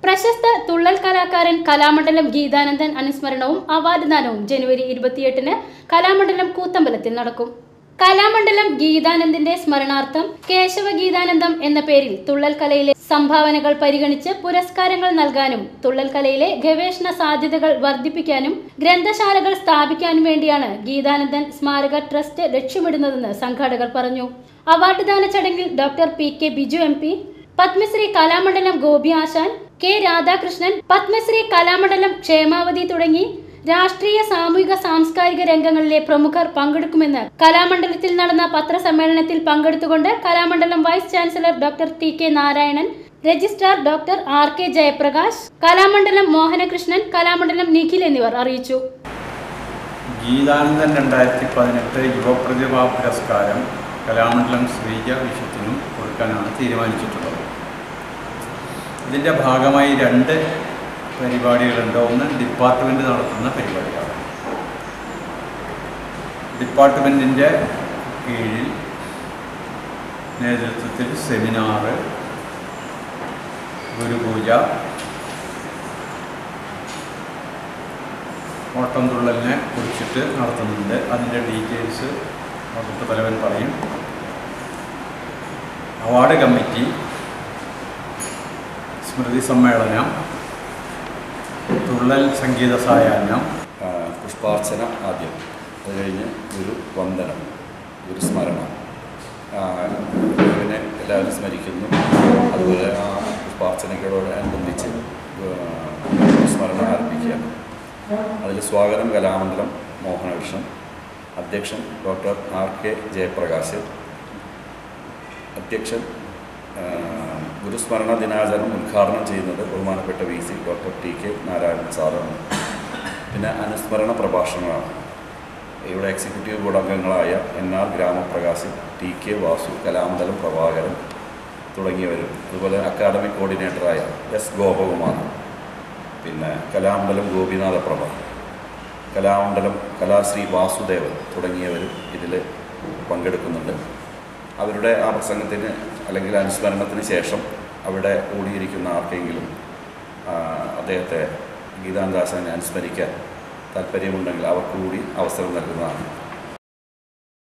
പ്രശസ്ത തുള്ളൽ കലാകാരൻ കലാമണ്ഡലം ഗീതാനന്ദൻ അനുസ്മരണവും അവാർഡ് ദാനവും ജനുവരി ഇരുപത്തിയെട്ടിന് കലാമണ്ഡലം കൂത്തമ്പലത്തിൽ നടക്കും കലാമണ്ഡലം ഗീതാനന്ദന്റെ സ്മരണാർത്ഥം കേശവ ഗീതാനന്ദം എന്ന പേരിൽ തുള്ളൽ കലയിലെ സംഭാവനകൾ പരിഗണിച്ച് പുരസ്കാരങ്ങൾ നൽകാനും തുള്ളൽ കലയിലെ ഗവേഷണ സാധ്യതകൾ വർദ്ധിപ്പിക്കാനും ഗ്രന്ഥശാലകൾ സ്ഥാപിക്കാനും വേണ്ടിയാണ് ഗീതാനന്ദൻ സ്മാരക ട്രസ്റ്റ് ലക്ഷ്യമിടുന്നതെന്ന് സംഘാടകർ പറഞ്ഞു അവാർഡ് ദാന ചടങ്ങിൽ doctor P K Biju M P Padmashri Kalamandalam Gopi Asan K Radhakrishnan Padmashri Kalamandalam Kshemavathy തുടങ്ങി രാഷ്ട്രീയ സാമൂഹിക സാംസ്കാരിക രംഗങ്ങളിലെ പ്രമുഖർ പങ്കെടുക്കുമെന്ന് കലാമണ്ഡലത്തിൽ നടന്ന പത്രസമ്മേളനത്തിൽ പങ്കെടുത്തുകൊണ്ട് Kalamandalam vice chancellor doctor T K Narayanan registrar doctor R K Jayaprakash Kalamandalam Mohanakrishnan Kalamandalam Nikhil എന്നിവർ അറിയിച്ചു ഗീതാനന്ദൻ രണ്ടായിരത്തി പതിനെട്ട് യുവപ്രതിഭ പുരസ്കാരം കലാമണ്ഡലം ശ്രീജ വിശുദ്ധനും കൊടുക്കാനാണ് തീരുമാനിച്ചിട്ടുള്ളത് ഇതിൻ്റെ ഭാഗമായി രണ്ട് പരിപാടികളുണ്ട് ഒന്ന് ഡിപ്പാർട്ട്മെൻറ്റ് നടത്തുന്ന പരിപാടികളാണ് ഡിപ്പാർട്ട്മെൻറ്റിൻ്റെ കീഴിൽ നേതൃത്വത്തിൽ സെമിനാറ് ഗുരുപൂജ ഓട്ടം തുള്ളലിനെ കുറിച്ചിട്ട് നടത്തുന്നുണ്ട് അതിൻ്റെ ഡീറ്റെയിൽസ് വകുപ്പ് തലവൻ പറയും അവാർഡ് കമ്മിറ്റി സ്മൃതി സമ്മേളനം തുള്ളൽ സംഗീത സായാഹ്നം ആ, പുഷ്പാർച്ചന ആദ്യം അത് കഴിഞ്ഞ് ഒരു വന്ദനം ഒരു സ്മരണ ആ, ഗുരുവിനെ എല്ലാവരും സ്മരിക്കുന്നു അതുപോലെ ആ പുഷ്പാർച്ചനകളോട് അനുബന്ധിച്ച് ആ, സ്മരണ ആരംഭിക്കുക അതിൽ സ്വാഗതം കലാമണ്ഡലം മോഹനകൃഷ്ണൻ അധ്യക്ഷൻ ഡോക്ടർ ആർ കെ ജയപ്രകാശ് അധ്യക്ഷൻ ആ, ഗുരുസ്മരണ ദിനാചരണം ഉദ്ഘാടനം ചെയ്യുന്നത് ബഹുമാനപ്പെട്ട V C doctor T K Narayanan സാറാണ് പിന്നെ അനുസ്മരണ പ്രഭാഷണങ്ങളാണ് ഇവിടെ എക്സിക്യൂട്ടീവ് ബോർഡ് അംഗങ്ങളായ N R Gramaprakash T K Vasu Kalamandalam Prabhakaran തുടങ്ങിയവരും അതുപോലെ അക്കാദമിക് കോർഡിനേറ്ററായ എസ് ഗോപകുമാർ പിന്നെ കലാമണ്ഡലം ഗോപിനാഥ പ്രഭ കലാമണ്ഡലം കലാശ്രീ വാസുദേവൻ തുടങ്ങിയവരും ഇതിൽ പങ്കെടുക്കുന്നുണ്ട് അവരുടെ ആ പ്രസംഗത്തിന് അല്ലെങ്കിൽ അനുസ്മരണത്തിന് ശേഷം അവിടെ കൂടിയിരിക്കുന്ന ആർക്കെങ്കിലും ആ, അദ്ദേഹത്തെ ഗീതാന്താസനെ അനുസ്മരിക്കാൻ താല്പര്യമുണ്ടെങ്കിൽ അവർക്ക് കൂടി അവസരം നൽകുന്നതാണ്